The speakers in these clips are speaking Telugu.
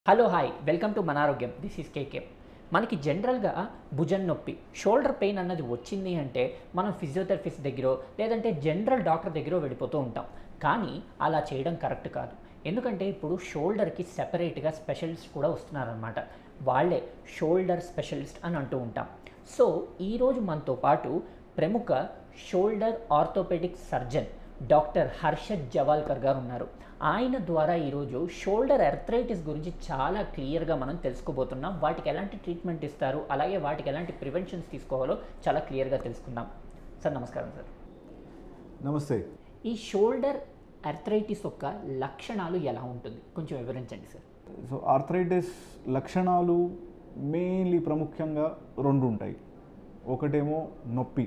hello hi welcome to Manarogyam this is KK మనకి జనరల్గా భుజం నొప్పి షోల్డర్ పెయిన్ అన్నది వచ్చింది అంటే మనం ఫిజియోథెరపిస్ట్ దగ్గర లేదంటే జనరల్ డాక్టర్ దగ్గర వెళ్ళిపోతూ ఉంటాం కానీ అలా చేయడం కరెక్ట్ కాదు ఎందుకంటే ఇప్పుడు షోల్డర్కి సెపరేట్గా స్పెషలిస్ట్ కూడా వస్తున్నారనమాట వాళ్ళే షోల్డర్ స్పెషలిస్ట్ అని అంటూ ఉంటాం సో ఈరోజు మనతో పాటు ప్రముఖ shoulder orthopaedic surgeon doctor Harshad Jawalkar గారు ఉన్నారు ఆయన ద్వారా ఈరోజు షోల్డర్ ఎర్థరైటిస్ గురించి చాలా క్లియర్గా మనం తెలుసుకోబోతున్నాం వాటికి ఎలాంటి ట్రీట్మెంట్ ఇస్తారు అలాగే వాటికి ఎలాంటి ప్రివెన్షన్స్ తీసుకోవాలో చాలా క్లియర్గా తెలుసుకుందాం సార్ నమస్కారం సార్ నమస్తే ఈ షోల్డర్ ఎర్థరైటిస్ యొక్క లక్షణాలు ఎలా ఉంటుంది కొంచెం వివరించండి సార్ సో ఆర్థరైటిస్ లక్షణాలు మెయిన్లీ ప్రాముఖ్యంగా రెండు ఉంటాయి ఒకటేమో నొప్పి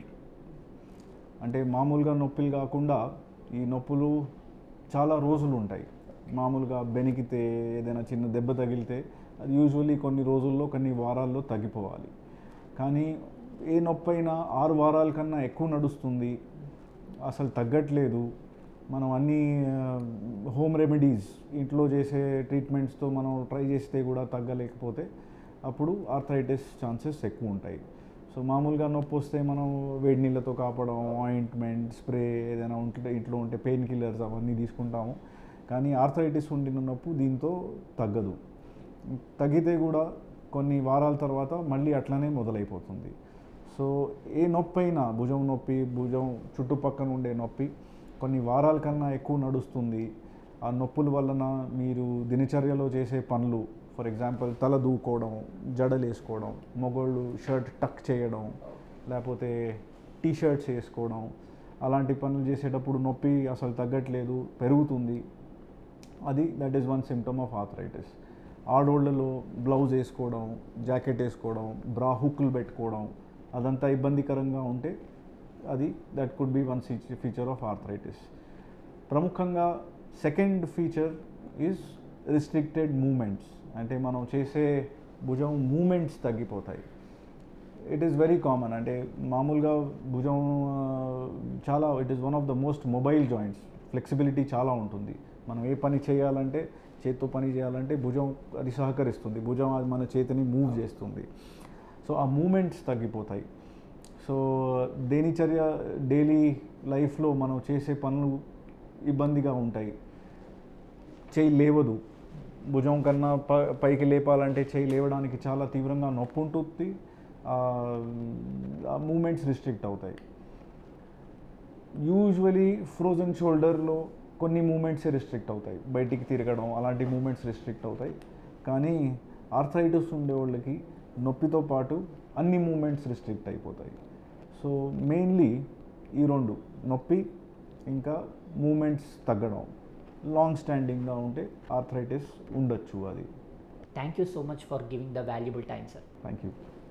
అంటే మామూలుగా నొప్పులు కాకుండా ఈ నొప్పులు చాలా రోజులు ఉంటాయి మామూలుగా బెనికితే ఏదైనా చిన్న దెబ్బ తగిలితే అది యూజువల్లీ కొన్ని రోజుల్లో కొన్ని వారాల్లో తగ్గిపోవాలి కానీ ఏ నొప్పి అయినా ఆరు వారాల కన్నా ఎక్కువ నడుస్తుంది అసలు తగ్గట్లేదు మనం అన్ని హోమ్ రెమెడీస్ ఇంట్లో చేసే ట్రీట్మెంట్స్తో మనం ట్రై చేస్తే కూడా తగ్గలేకపోతే అప్పుడు ఆర్థరైటిస్ ఛాన్సెస్ ఎక్కువ ఉంటాయి సో మామూలుగా నొప్పి వస్తే మనం వేడి నీళ్ళతో కాపడం ఆయింట్మెంట్ స్ప్రే ఏదైనా ఉంటే ఇంట్లో ఉంటే పెయిన్ కిల్లర్స్ అవన్నీ తీసుకుంటాము కానీ ఆర్థరైటిస్ ఉండిన నొప్పు దీంతో తగ్గదు తగ్గితే కూడా కొన్ని వారాల తర్వాత మళ్ళీ అట్లనే మొదలైపోతుంది సో ఏ నొప్పి అయినా భుజం నొప్పి భుజం చుట్టుపక్కన ఉండే నొప్పి కొన్ని వారాల కన్నా ఎక్కువ నడుస్తుంది ఆ నొప్పుల వలన మీరు దినచర్యలో చేసే పనులు ఫర్ ఎగ్జాంపుల్ తల దూకోవడం జడలు వేసుకోవడం మగోళ్ళు షర్ట్ టక్ చేయడం లేకపోతే టీ షర్ట్స్ వేసుకోవడం అలాంటి పనులు చేసేటప్పుడు నొప్పి అసలు తగ్గట్లేదు పెరుగుతుంది అది that is one symptom of arthritis ఆడోళ్ళలో బ్లౌజ్ వేసుకోవడం జాకెట్ వేసుకోవడం బ్రా హుక్లు పెట్టుకోవడం అదంతా ఇబ్బందికరంగా ఉంటే అది that could be one feature of arthritis ప్రముఖంగా second feature is restricted movements అంటే మనం చేసే భుజం మూమెంట్స్ తగ్గిపోతాయి ఇట్ ఈస్ వెరీ కామన్ అంటే మామూలుగా భుజం ఆ, చాలా it is one of the most mobile joints flexibility చాలా ఉంటుంది మనం ఏ పని చేయాలంటే చేత్తో పని చేయాలంటే భుజం అది సహకరిస్తుంది భుజం అది మన చేతిని మూవ్ చేస్తుంది సో ఆ మూమెంట్స్ తగ్గిపోతాయి సో దేనిచర్య డైలీ లైఫ్లో మనం చేసే పనులు ఇబ్బందిగా ఉంటాయి చేయి లేవదు భుజం కన్నా ప పైకి లేపాలంటే చేయి లేవడానికి చాలా తీవ్రంగా నొప్పి ఉంటుంది ఆ మూమెంట్స్ రిస్ట్రిక్ట్ అవుతాయి యూజువలీ ఫ్రోజన్ షోల్డర్లో కొన్ని మూమెంట్సే రిస్ట్రిక్ట్ అవుతాయి బయటికి తిరగడం అలాంటి మూమెంట్స్ రిస్ట్రిక్ట్ అవుతాయి కానీ ఆర్థరైటిస్ ఉండే వాళ్ళకి నొప్పితో పాటు అన్ని మూమెంట్స్ రిస్ట్రిక్ట్ అయిపోతాయి సో మెయిన్లీ ఈ రెండు నొప్పి ఇంకా మూమెంట్స్ తగ్గడం లాంగ్ స్టాండింగ్గా ఉంటే ఆర్థరైటిస్ ఉండొచ్చు అది thank you so much for giving the valuable time sir thank you